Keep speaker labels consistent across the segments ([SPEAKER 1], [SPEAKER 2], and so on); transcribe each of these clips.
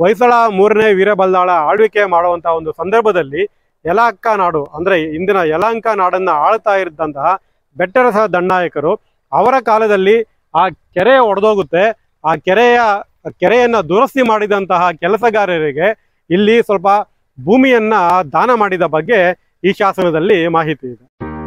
[SPEAKER 1] ಹೊಯ್ಸಳ ಮೂರನೇ ವೀರಬಲ್ಲಾಳ ಆಳ್ವಿಕೆ ಮಾಡುವಂತಹ ಒಂದು ಸಂದರ್ಭದಲ್ಲಿ ಯಲಹಂಕ ನಾಡು ಅಂದ್ರೆ ಇಂದಿನ ಯಲಹಂಕ ನಾಡನ್ನ ಆಳ್ತಾ ಇದ್ದಂತಹ ಬೆಟ್ಟರಸ ದಂಡನಾಯಕರು ಅವರ ಕಾಲದಲ್ಲಿ ಆ ಕೆರೆ ಒಡೆದೋಗುತ್ತೆ ಆ ಕೆರೆಯ ಕೆರೆಯನ್ನ ದುರಸ್ತಿ ಮಾಡಿದಂತಹ ಕೆಲಸಗಾರರಿಗೆ ಇಲ್ಲಿ ಸ್ವಲ್ಪ ಭೂಮಿಯನ್ನ ದಾನ ಮಾಡಿದ ಬಗ್ಗೆ ಈ ಶಾಸನದಲ್ಲಿ ಮಾಹಿತಿ ಇದೆ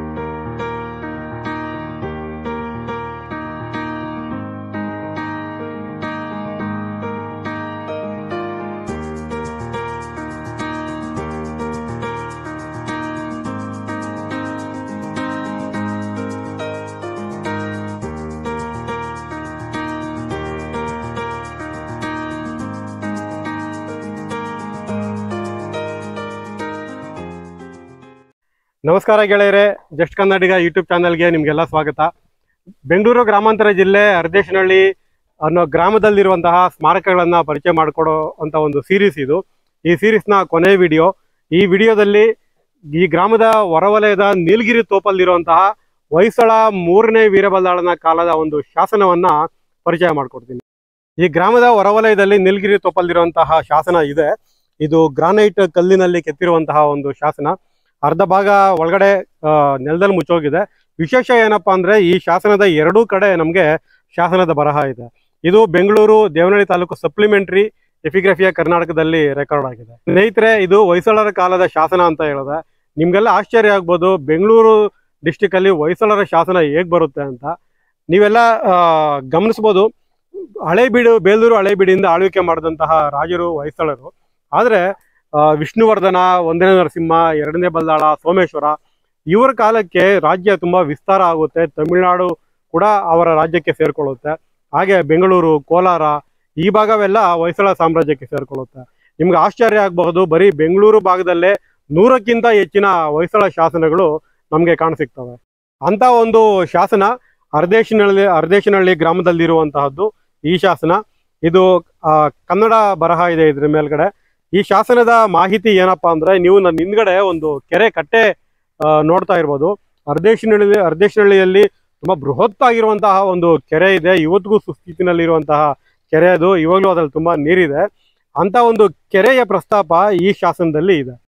[SPEAKER 1] ನಮಸ್ಕಾರ ಗೆಳೆಯರೆ ಜಸ್ಟ್ ಕನ್ನಡಿಗ ಯೂಟ್ಯೂಬ್ ಚಾನಲ್ಗೆ ನಿಮಗೆಲ್ಲ ಸ್ವಾಗತ ಬೆಂಗಳೂರು ಗ್ರಾಮಾಂತರ ಜಿಲ್ಲೆ ಅರ್ದೇಶನಹಳ್ಳಿ ಅನ್ನೋ ಗ್ರಾಮದಲ್ಲಿರುವಂತಹ ಸ್ಮಾರಕಗಳನ್ನು ಪರಿಚಯ ಮಾಡಿಕೊಡೋ ಅಂತ ಒಂದು ಸೀರೀಸ್ ಇದು ಈ ಸೀರೀಸ್ನ ಕೊನೆ ವಿಡಿಯೋ ಈ ವಿಡಿಯೋದಲ್ಲಿ ಈ ಗ್ರಾಮದ ಹೊರವಲಯದ ನೀಲಗಿರಿ ತೋಪಲ್ಲಿರುವಂತಹ ಹೊಯ್ಸಳ ಮೂರನೇ ವೀರಬಲ್ಲಾಳನ ಕಾಲದ ಒಂದು ಶಾಸನವನ್ನ ಪರಿಚಯ ಮಾಡಿಕೊಡ್ತೀನಿ ಈ ಗ್ರಾಮದ ಹೊರವಲಯದಲ್ಲಿ ನೀಲಗಿರಿ ತೋಪಲ್ಲಿರುವಂತಹ ಶಾಸನ ಇದೆ ಇದು ಗ್ರಾನೈಟ್ ಕಲ್ಲಿನಲ್ಲಿ ಕೆತ್ತಿರುವಂತಹ ಒಂದು ಶಾಸನ ಅರ್ಧ ಭಾಗ ಒಳಗಡೆ ಆ, ನೆಲದಲ್ಲಿ ಮುಚ್ಚೋಗಿದೆ ವಿಶೇಷ ಏನಪ್ಪಾ ಅಂದ್ರೆ ಈ ಶಾಸನದ ಎರಡೂ ಕಡೆ ನಮಗೆ ಶಾಸನದ ಬರಹ ಇದೆ ಇದು ಬೆಂಗಳೂರು ದೇವನಹಳ್ಳಿ ತಾಲೂಕು ಸಪ್ಲಿಮೆಂಟರಿ ಎಪಿಗ್ರಫಿಯ ಕರ್ನಾಟಕದಲ್ಲಿ ರೆಕಾರ್ಡ್ ಆಗಿದೆ ಸ್ನೇಹಿತರೆ ಇದು ಹೊಯ್ಸಳರ ಕಾಲದ ಶಾಸನ ಅಂತ ಹೇಳಿದೆ ನಿಮ್ಗೆಲ್ಲ ಆಶ್ಚರ್ಯ ಆಗ್ಬೋದು ಬೆಂಗಳೂರು ಡಿಸ್ಟಿಕ್ ಅಲ್ಲಿ ಹೊಯ್ಸಳರ ಶಾಸನ ಹೇಗ್ ಬರುತ್ತೆ ಅಂತ ನೀವೆಲ್ಲ ಆ, ಗಮನಿಸ್ಬೋದು ಹಳೇಬೀಡು ಬೇಲೂರು ಹಳೇಬೀಡಿಂದ ಆಳ್ವಿಕೆ ಮಾಡಿದಂತಹ ರಾಜರು ಹೊಯ್ಸಳರು ಆದ್ರೆ ಆ, ವಿಷ್ಣುವರ್ಧನ ಒಂದನೇ ನರಸಿಂಹ ಎರಡನೇ ಬಲ್ಲಾಳ ಸೋಮೇಶ್ವರ ಇವರ ಕಾಲಕ್ಕೆ ರಾಜ್ಯ ತುಂಬಾ ವಿಸ್ತಾರ ಆಗುತ್ತೆ ತಮಿಳುನಾಡು ಕೂಡ ಅವರ ರಾಜ್ಯಕ್ಕೆ ಸೇರ್ಕೊಳ್ಳುತ್ತೆ ಹಾಗೆ ಬೆಂಗಳೂರು ಕೋಲಾರ ಈ ಭಾಗವೆಲ್ಲ ಹೊಯ್ಸಳ ಸಾಮ್ರಾಜ್ಯಕ್ಕೆ ಸೇರ್ಕೊಳ್ಳುತ್ತೆ ನಿಮ್ಗೆ ಆಶ್ಚರ್ಯ ಆಗಬಹುದು ಬರೀ ಬೆಂಗಳೂರು ಭಾಗದಲ್ಲೇ ನೂರಕ್ಕಿಂತ ಹೆಚ್ಚಿನ ಹೊಯ್ಸಳ ಶಾಸನಗಳು ನಮಗೆ ಕಾಣಸಿಗ್ತವೆ ಅಂತ ಒಂದು ಶಾಸನ ಅರ್ದೇಶನಹಳ್ಳಿ ಅರ್ದೇಶನಹಳ್ಳಿ ಗ್ರಾಮದಲ್ಲಿರುವಂತಹದ್ದು ಈ ಶಾಸನ ಇದು ಆ, ಕನ್ನಡ ಬರಹ ಇದೆ ಇದ್ರ ಮೇಲ್ಗಡೆ ಈ ಶಾಸನದ ಮಾಹಿತಿ ಏನಪ್ಪಾ ಅಂದ್ರೆ ನೀವು ನನ್ನ ಹಿಂದ್ಗಡೆ ಒಂದು ಕೆರೆ ಕಟ್ಟೆ ಆ, ನೋಡ್ತಾ ಇರ್ಬೋದು ಅರ್ದೇಶನಹಳ್ಳಿ ಅರ್ದೇಶನಹಳ್ಳಿಯಲ್ಲಿ ತುಂಬಾ ಬೃಹತ್ ಆಗಿರುವಂತಹ ಒಂದು ಕೆರೆ ಇದೆ ಇವತ್ತಿಗೂ ಸುಸ್ಥಿತಿನಲ್ಲಿರುವಂತಹ ಕೆರೆ ಅದು ಇವಾಗಲೂ ಅದ್ರಲ್ಲಿ ತುಂಬಾ ನೀರಿದೆ ಅಂತ ಒಂದು ಕೆರೆಯ ಪ್ರಸ್ತಾಪ ಈ ಶಾಸನದಲ್ಲಿ ಇದೆ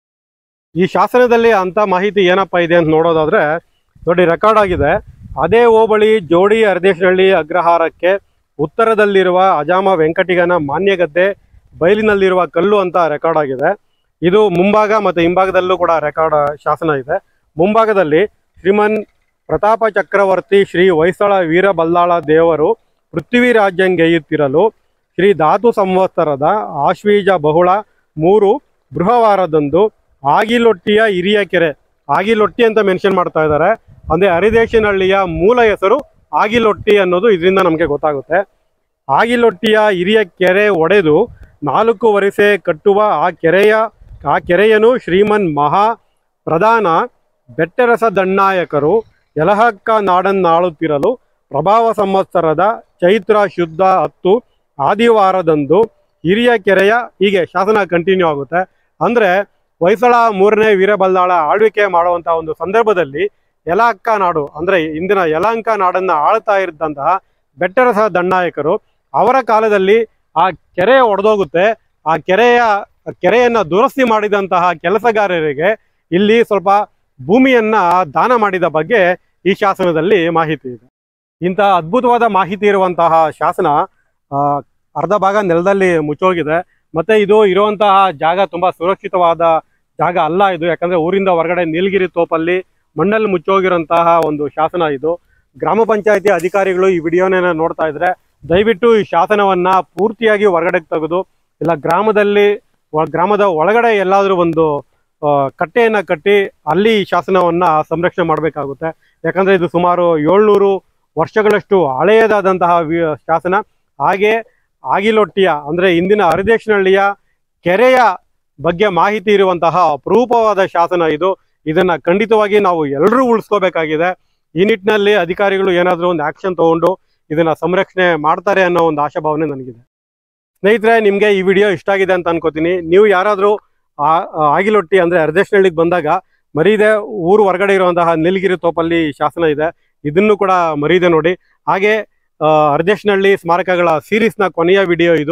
[SPEAKER 1] ಈ ಶಾಸನದಲ್ಲಿ ಅಂತ ಮಾಹಿತಿ ಏನಪ್ಪಾ ಇದೆ ಅಂತ ನೋಡೋದಾದ್ರೆ ನೋಡಿ ರೆಕಾರ್ಡ್ ಆಗಿದೆ ಅದೇ ಹೋಬಳಿ ಜೋಡಿ ಅರ್ದೇಶನಹಳ್ಳಿ ಅಗ್ರಹಾರಕ್ಕೆ ಉತ್ತರದಲ್ಲಿರುವ ಅಜಾಮ ವೆಂಕಟಿಗನ ಮಾನ್ಯಗದ್ದೆ ಬಯಲಿನಲ್ಲಿರುವ ಕಲ್ಲು ಅಂತ ರೆಕಾರ್ಡ್ ಆಗಿದೆ ಇದು ಮುಂಭಾಗ ಮತ್ತು ಹಿಂಭಾಗದಲ್ಲೂ ಕೂಡ ರೆಕಾರ್ಡ್ ಶಾಸನ ಇದೆ ಮುಂಭಾಗದಲ್ಲಿ ಶ್ರೀಮನ್ ಪ್ರತಾಪ ಚಕ್ರವರ್ತಿ ಶ್ರೀ ಹೊಯ್ಸಳ ವೀರಬಲ್ಲಾಳ ದೇವರು ಪೃಥ್ವಿ ರಾಜ್ಯಂಗೆಯುತ್ತಿರಲು ಶ್ರೀ ಧಾತು ಸಂವತ್ಸರದ ಆಶ್ವೀಜ ಬಹುಳ ಮೂರು ಬೃಹವಾರದಂದು ಆಗಿಲೊಟ್ಟಿಯ ಹಿರಿಯ ಕೆರೆ ಆಗಿಲೊಟ್ಟಿ ಅಂತ ಮೆನ್ಷನ್ ಮಾಡ್ತಾ ಇದ್ದಾರೆ ಅಂದ್ರೆ ಹರಿದೇಶನಹಳ್ಳಿಯ ಮೂಲ ಹೆಸರು ಆಗಿಲೊಟ್ಟಿ ಅನ್ನೋದು ಇದರಿಂದ ನಮಗೆ ಗೊತ್ತಾಗುತ್ತೆ ಆಗಿಲೊಟ್ಟಿಯ ಹಿರಿಯ ಕೆರೆ ಒಡೆದು ನಾಲ್ಕು ವರಿಸೆ ಕಟ್ಟುವ ಆ ಕೆರೆಯ ಆ ಕೆರೆಯನು ಶ್ರೀಮನ್ ಮಹಾ ಪ್ರಧಾನ ಬೆಟ್ಟರಸ ದಣ್ಣಾಯಕರು ಯಲಹಕ್ಕ ನಾಡನ್ನಾಳುತ್ತಿರಲು ಪ್ರಭಾವ ಸಂವತ್ಸರದ ಚೈತ್ರ ಶುದ್ಧ ಹತ್ತು ಆದಿವಾರದಂದು ಹಿರಿಯ ಕೆರೆಯ ಹೀಗೆ ಶಾಸನ ಕಂಟಿನ್ಯೂ ಆಗುತ್ತೆ ಅಂದ್ರೆ ಹೊಯ್ಸಳ ಮೂರನೇ ವೀರಬಲ್ಲಾಳ ಆಳ್ವಿಕೆ ಮಾಡುವಂತಹ ಒಂದು ಸಂದರ್ಭದಲ್ಲಿ ಯಲಹಕ್ಕ ನಾಡು ಅಂದ್ರೆ ಇಂದಿನ ಯಲಹಂಕ ನಾಡನ್ನ ಆಳ್ತಾ ಇದ್ದಂತಹ ಬೆಟ್ಟರಸ ದಂಡನಾಯಕರು ಅವರ ಕಾಲದಲ್ಲಿ ಆ ಕೆರೆ ಒಡೆದೋಗುತ್ತೆ ಆ ಕೆರೆಯ ಕೆರೆಯನ್ನ ದುರಸ್ತಿ ಮಾಡಿದಂತಹ ಕೆಲಸಗಾರರಿಗೆ ಇಲ್ಲಿ ಸ್ವಲ್ಪ ಭೂಮಿಯನ್ನ ದಾನ ಮಾಡಿದ ಬಗ್ಗೆ ಈ ಶಾಸನದಲ್ಲಿ ಮಾಹಿತಿ ಇದೆ ಇಂಥ ಅದ್ಭುತವಾದ ಮಾಹಿತಿ ಇರುವಂತಹ ಶಾಸನ ಆ, ಅರ್ಧ ಭಾಗ ನೆಲದಲ್ಲಿ ಮುಚ್ಚೋಗಿದೆ ಮತ್ತೆ ಇದು ಇರುವಂತಹ ಜಾಗ ತುಂಬಾ ಸುರಕ್ಷಿತವಾದ ಜಾಗ ಅಲ್ಲ ಇದು ಯಾಕಂದ್ರೆ ಊರಿಂದ ಹೊರಗಡೆ ನೀಲಗಿರಿ ತೋಪಲ್ಲಿ ಮಣ್ಣಲ್ಲಿ ಮುಚ್ಚೋಗಿರುವಂತಹ ಒಂದು ಶಾಸನ ಇದು ಗ್ರಾಮ ಪಂಚಾಯತಿ ಅಧಿಕಾರಿಗಳು ಈ ವಿಡಿಯೋನ ನೋಡ್ತಾ ಇದ್ರೆ ದಯವಿಟ್ಟು ಈ ಶಾಸನವನ್ನ ಪೂರ್ತಿಯಾಗಿ ಹೊರಗಡೆ ತೆಗೆದು ಇಲ್ಲ ಗ್ರಾಮದಲ್ಲಿ ವ- ಗ್ರಾಮದ ಒಳಗಡೆ ಎಲ್ಲಾದ್ರೂ ಒಂದು ಆ, ಕಟ್ಟೆಯನ್ನ ಕಟ್ಟಿ ಅಲ್ಲಿ ಈ ಶಾಸನವನ್ನ ಸಂರಕ್ಷಣೆ ಮಾಡಬೇಕಾಗುತ್ತೆ ಯಾಕಂದ್ರೆ ಇದು ಸುಮಾರು ಏಳ್ನೂರು ವರ್ಷಗಳಷ್ಟು ಹಳೆಯದಾದಂತಹ ವಿ- ಶಾಸನ ಹಾಗೆ ಆಗಿಲೊಟ್ಟಿಯ ಅಂದ್ರೆ ಇಂದಿನ ಹರಿದೇಶನಹಳ್ಳಿಯ ಕೆರೆಯ ಬಗ್ಗೆ ಮಾಹಿತಿ ಇರುವಂತಹ ಅಪರೂಪವಾದ ಶಾಸನ ಇದು ಇದನ್ನ ಖಂಡಿತವಾಗಿ ನಾವು ಎಲ್ಲರೂ ಉಳಿಸ್ಕೋಬೇಕಾಗಿದೆ ಈ ನಿಟ್ಟಿನಲ್ಲಿ ಅಧಿಕಾರಿಗಳು ಏನಾದರೂ ಒಂದು ಆಕ್ಷನ್ ತಗೊಂಡು ಇದನ್ನ ಸಂರಕ್ಷಣೆ ಮಾಡ್ತಾರೆ ಅನ್ನೋ ಒಂದು ಆಶಾಭಾವನೆ ನನಗಿದೆ ಸ್ನೇಹಿತರೆ ನಿಮಗೆ ಈ ವಿಡಿಯೋ ಇಷ್ಟ ಆಗಿದೆ ಅಂತ ಅನ್ಕೋತೀನಿ ನೀವು ಯಾರಾದರೂ ಆಗಿಲೊಟ್ಟಿ ಅಂದ್ರೆ ಅರ್ದೇಶನಹಳ್ಳಿಗೆ ಬಂದಾಗ ಮರೀದೆ ಊರು ಹೊರಗಡೆ ಇರುವಂತಹ ನೀಲಗಿರಿ ತೋಪಲ್ಲಿ ಶಾಸನ ಇದೆ ಇದನ್ನು ಕೂಡ ಮರೀದೆ ನೋಡಿ ಹಾಗೆ ಆ, ಅರ್ದೇಶನಹಳ್ಳಿ ಸ್ಮಾರಕಗಳ ಸೀರೀಸ್ನ ಕೊನೆಯ ವಿಡಿಯೋ ಇದು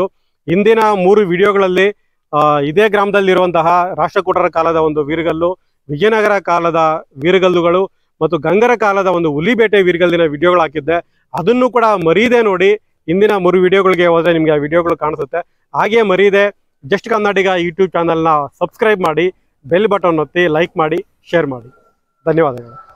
[SPEAKER 1] ಇಂದಿನ ಮೂರು ವಿಡಿಯೋಗಳಲ್ಲಿ ಆ, ಇದೇ ಗ್ರಾಮದಲ್ಲಿರುವಂತಹ ರಾಷ್ಟ್ರಕೂಟರ ಕಾಲದ ಒಂದು ವೀರಗಲ್ಲು ವಿಜಯನಗರ ಕಾಲದ ವೀರಗಲ್ಲುಗಳು ಮತ್ತು ಗಂಗರ ಕಾಲದ ಒಂದು ಹುಲಿಬೇಟೆ ವೀರಗಲ್ಲಿನ ವಿಡಿಯೋಗಳು ಹಾಕಿದ್ದೆ ಅದನ್ನು ಕೂಡ ಮರೀದೆ ನೋಡಿ ಇಂದಿನ ಮೂರು ವಿಡಿಯೋಗಳಿಗೆ ಹೋದ್ರೆ ನಿಮಗೆ ಆ ವಿಡಿಯೋಗಳು ಕಾಣಿಸುತ್ತೆ ಹಾಗೆ ಮರೀದೆ ಜಸ್ಟ್ ಕನ್ನಡಿಗ ಯೂಟ್ಯೂಬ್ ಚಾನಲ್ನ ಸಬ್ಸ್ಕ್ರೈಬ್ ಮಾಡಿ ಬೆಲ್ ಬಟನ್ ಒತ್ತಿ ಲೈಕ್ ಮಾಡಿ ಶೇರ್ ಮಾಡಿ ಧನ್ಯವಾದಗಳು